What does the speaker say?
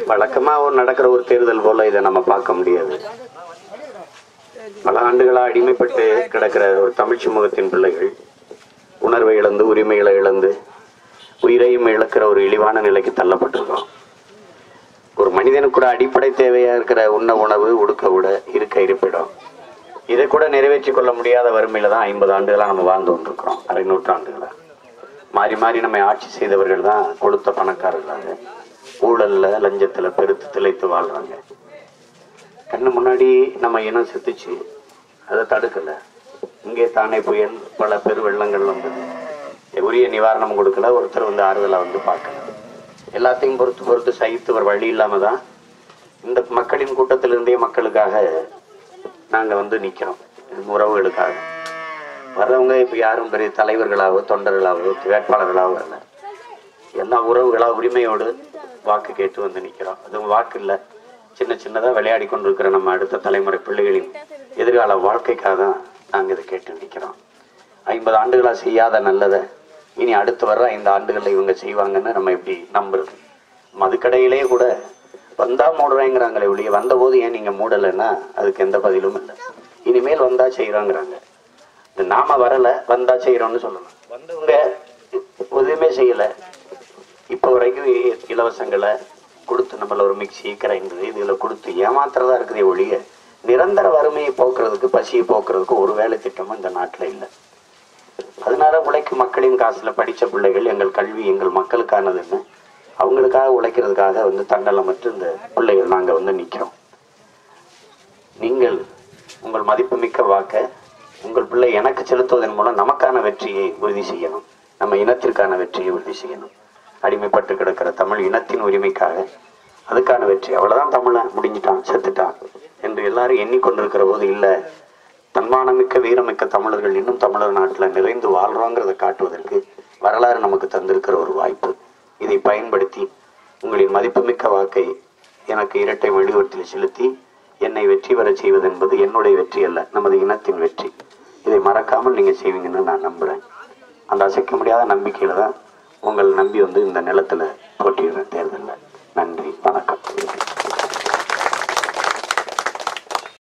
வழக்கமா ஒரு நடக்கிற ஒரு தேர்தல் போல இதை நம்ம பார்க்க முடியாது பல ஆண்டுகளா அடிமைப்பட்டு கிடக்கிற ஒரு தமிழ் சமூகத்தின் பிள்ளைகள் உணர்வை இழந்து உரிமைகளை இழந்து உயிரையும் இழக்கிற ஒரு இழிவான நிலைக்கு தள்ளப்பட்டிருக்கோம் ஒரு மனிதனுக்கு கூட அடிப்படை தேவையா இருக்கிற உண்ண உணவு உடுக்க உட இருக்க இருப்பிடம் இதை கூட நிறைவேற்றிக் கொள்ள முடியாத வறுமையில தான் ஐம்பது ஆண்டுகளா நம்ம வாழ்ந்து கொண்டிருக்கிறோம் அரை நூற்றாண்டுகளா மாறி மாறி நம்மை ஆட்சி செய்தவர்கள் தான் கொளுத்த பணக்காரர்களாக ஊழல்ல லஞ்சத்துல பெருத்து திளைத்து வாழ்றாங்க கண்ணு முன்னாடி நம்ம இனம் செத்துச்சு அதை தடுக்கல இங்கே தானே புயல் பல பெரு வெள்ளங்கள் வந்தது உரிய நிவாரணம் கொடுக்கல ஒருத்தர் வந்து ஆறுதலா வந்து பார்க்கல எல்லாத்தையும் பொறுத்து பொறுத்து சகித்து ஒரு வழி இல்லாம தான் இந்த மக்களின் கூட்டத்திலிருந்தே மக்களுக்காக நாங்க வந்து நிக்கிறோம் உறவுகளுக்காக வர்றவங்க இப்ப யாரும் பெரிய தலைவர்களாவோ தொண்டர்களாவோ வேட்பாளர்களாவோ வரல எல்லா உறவுகளா உரிமையோடு வாக்கு கேட்டு வந்து நிக்கிறோம் அது வாக்கு இல்ல சின்ன சின்னதா விளையாடி கொண்டிருக்கிற நம்ம அடுத்த தலைமுறை பிள்ளைகளின் எதிர்கால வாழ்க்கைக்காக தான் நாங்க இதை கேட்டு நிக்கிறோம் ஐம்பது ஆண்டுகளா செய்யாத நல்லதை இனி அடுத்து வர்ற ஐந்து ஆண்டுகள்ல இவங்க செய்வாங்கன்னு நம்ம எப்படி நம்புறது மதுக்கடையிலே கூட வந்தா மூடுறேங்கிறாங்களே ஒழிய வந்தபோது ஏன் நீங்க மூடலைன்னா அதுக்கு எந்த பதிலும் இல்லை இனிமேல் வந்தா செய்யறாங்கிறாங்க இது நாம வரல வந்தா செய்யறோம்னு சொல்லணும் வந்தவங்க எதுவுமே செய்யல இப்ப வரைக்கும் இ- இலவசங்களை கொடுத்து நம்மள ஒரு மிக்சி கிரைண்டர் இதுல கொடுத்து ஏமாத்துறதா இருக்குதே ஒழிய நிரந்தர வறுமையை போக்குறதுக்கு பசியை போக்குறதுக்கு ஒரு வேலை திட்டமும் இந்த நாட்டுல இல்லை அதனால உழைக்கும் மக்களின் காசுல படிச்ச பிள்ளைகள் எங்கள் கல்வி எங்கள் மக்களுக்கானதுன்னு அவங்களுக்காக உழைக்கிறதுக்காக வந்து தன்னலமற்று இந்த பிள்ளைகள் நாங்க வந்து நிக்கிறோம் நீங்கள் உங்கள் மதிப்புமிக்க வாக்க உங்கள் பிள்ளை எனக்கு செலுத்துவதன் மூலம் நமக்கான வெற்றியை உறுதி செய்யணும் நம்ம இனத்திற்கான வெற்றியை உறுதி செய்யணும் அடிமைப்பட்டு கிடக்கிற தமிழ் இனத்தின் உரிமைக்காக அதுக்கான வெற்றி அவ்வளவுதான் தமிழன் முடிஞ்சிட்டான் செத்துட்டான் என்று எல்லாரும் எண்ணிக்கொண்டிருக்கிற போது இல்ல தன்மானமிக்க வீரமிக்க தமிழர்கள் இன்னும் தமிழர் நாட்டுல நிறைந்து வாழ்றோங்கிறத காட்டுவதற்கு வரலாறு நமக்கு தந்திருக்கிற ஒரு வாய்ப்பு இதை பயன்படுத்தி உங்களின் மதிப்புமிக்க வாக்கை எனக்கு இரட்டை வடிவத்தில் செலுத்தி என்னை வெற்றி பெற செய்வது என்பது என்னுடைய வெற்றி அல்ல நமது இனத்தின் வெற்றி இதை மறக்காமல் நீங்க செய்வீங்கன்னு நான் நம்புறேன் அந்த அசைக்க முடியாத நம்பிக்கையில தான் உங்கள் நம்பி வந்து இந்த நிலத்துல போட்டியிடுறேன் தேர்தலில் நன்றி வணக்கம்